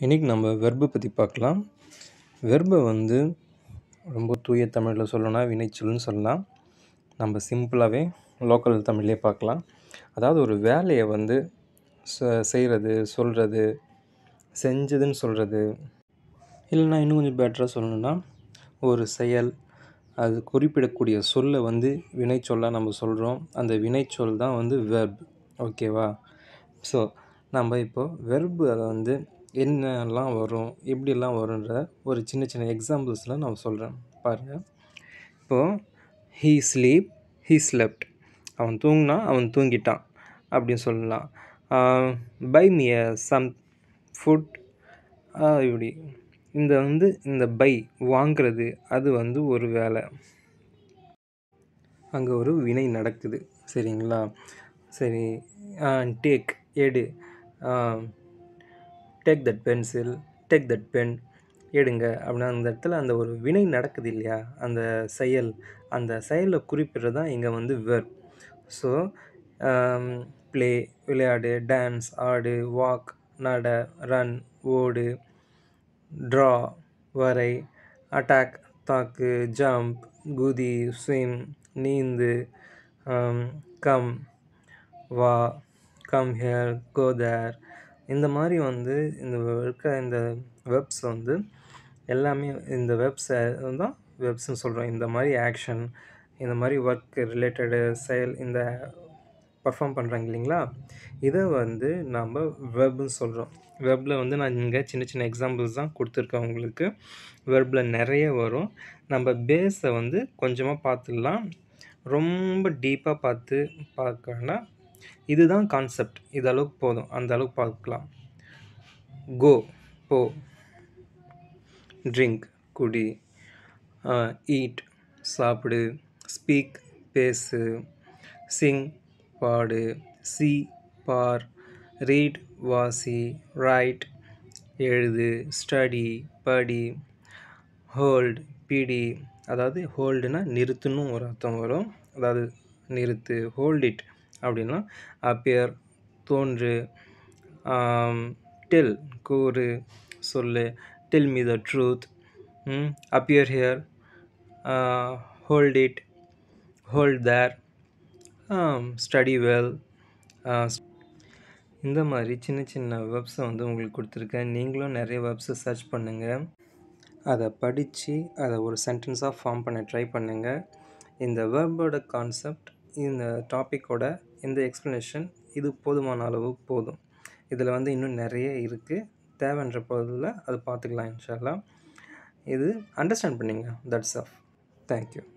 இன்றைக்கி நம்ம வெர்பு பற்றி பார்க்கலாம் வெர்பை வந்து ரொம்ப தூய தமிழில் சொல்லணும்னா வினைச்சொல்னு சொல்லலாம் நம்ம சிம்பிளாகவே லோக்கல் தமிழ்லேயே பார்க்கலாம் அதாவது ஒரு வேலையை வந்து ச செய்கிறது சொல்கிறது செஞ்சதுன்னு சொல்கிறது இல்லைன்னா இன்னும் கொஞ்சம் பெட்டராக சொல்லணும்னா ஒரு செயல் அது குறிப்பிடக்கூடிய சொல்லை வந்து வினைச்சொல்லாக நம்ம சொல்கிறோம் அந்த வினைச்சொல் தான் வந்து வெர்ப் ஓகேவா ஸோ நம்ம இப்போது வெர்பு அதை வந்து என்னெல்லாம் வரும் எப்படிலாம் வரும்ன்ற ஒரு சின்ன சின்ன எக்ஸாம்பிள்ஸ்லாம் நான் சொல்கிறேன் பாருங்கள் இப்போது ஹீ ஸ்லீப் ஹீ ஸ்லெப்ட் அவன் தூங்கினா அவன் தூங்கிட்டான் அப்படின்னு சொல்லலாம் பை மிய சம் ஃபுட் இப்படி இந்த வந்து இந்த பை வாங்கிறது அது வந்து ஒரு வேலை அங்கே ஒரு வினை நடக்குது சரிங்களா சரி டேக் எடு take that pencil take that pen எடுங்க அப்படின்னா அந்த இடத்துல அந்த ஒரு வினை நடக்குது இல்லையா அந்த செயல் அந்த செயலை குறிப்பிடுறது தான் இங்கே வந்து வெர்ப் ஸோ ப்ளே விளையாடு டான்ஸ் ஆடு வாக் நட ரன் ஓடு ட்ரா வரை அட்டாக் தாக்கு ஜம்ப் குதி ஸ்விம் நீந்து கம் வா கம் ஹியர் கோ தேர் இந்த மாதிரி வந்து இந்த இருக்க இந்த வெப்ஸ் வந்து எல்லாமே இந்த வெப்ஸை தான் வெப்ஸ்னு சொல்கிறோம் இந்த மாதிரி ஆக்ஷன் இந்த மாதிரி ஒர்க் ரிலேட்டடு செயல் இந்த பர்ஃபார்ம் பண்ணுறாங்க இல்லைங்களா இதை வந்து நம்ம வெப்னு சொல்கிறோம் வெப்பில் வந்து நான் இங்கே சின்ன சின்ன எக்ஸாம்பிள்ஸ் தான் கொடுத்துருக்கேன் உங்களுக்கு வெப்பில் நிறைய வரும் நம்ம பேஸை வந்து கொஞ்சமாக பார்த்துடலாம் ரொம்ப டீப்பாக பார்த்து பார்க்கணுன்னா இதுதான் கான்செப்ட் இது அளவுக்கு போதும் அந்த அளவுக்கு பார்க்கலாம் கோ போ ட்ரிங்க் குடி ஈட் சாப்பிடு ஸ்பீக் பேசு சிங் பாடு சி பார் ரீட் வாசி ரைட் எழுது ஸ்டடி படி ஹோல்ட் பிடி அதாவது ஹோல்டுனா நிறுத்துன்னு ஒரு அர்த்தம் வரும் அதாவது நிறுத்து ஹோல்ட் இட் அப்படின்னா அப்பியர் தோன்று டெல் கூறு சொல்லு tell me the truth appear here hold it hold there study well இந்த மாதிரி சின்ன சின்ன வெப்ஸை வந்து உங்களுக்கு கொடுத்துருக்கேன் நீங்களும் நிறைய வெப்ஸை சர்ச் பண்ணுங்கள் அதை படித்து அதை ஒரு சென்டென்ஸாக ஃபார்ம் பண்ண ட்ரை பண்ணுங்கள் இந்த வேர்போட கான்செப்ட் இந்த டாப்பிக்கோட இந்த எக்ஸ்ப்ளனேஷன் இது போதுமான அளவு போதும் இதில் வந்து இன்னும் நிறைய இருக்குது தேவைன்ற பொழுதில் அது பார்த்துக்கலாம் இன்ஷால்லா இது அண்டர்ஸ்டாண்ட் பண்ணிங்க தட்ஸ் ஆஃப் தேங்க்யூ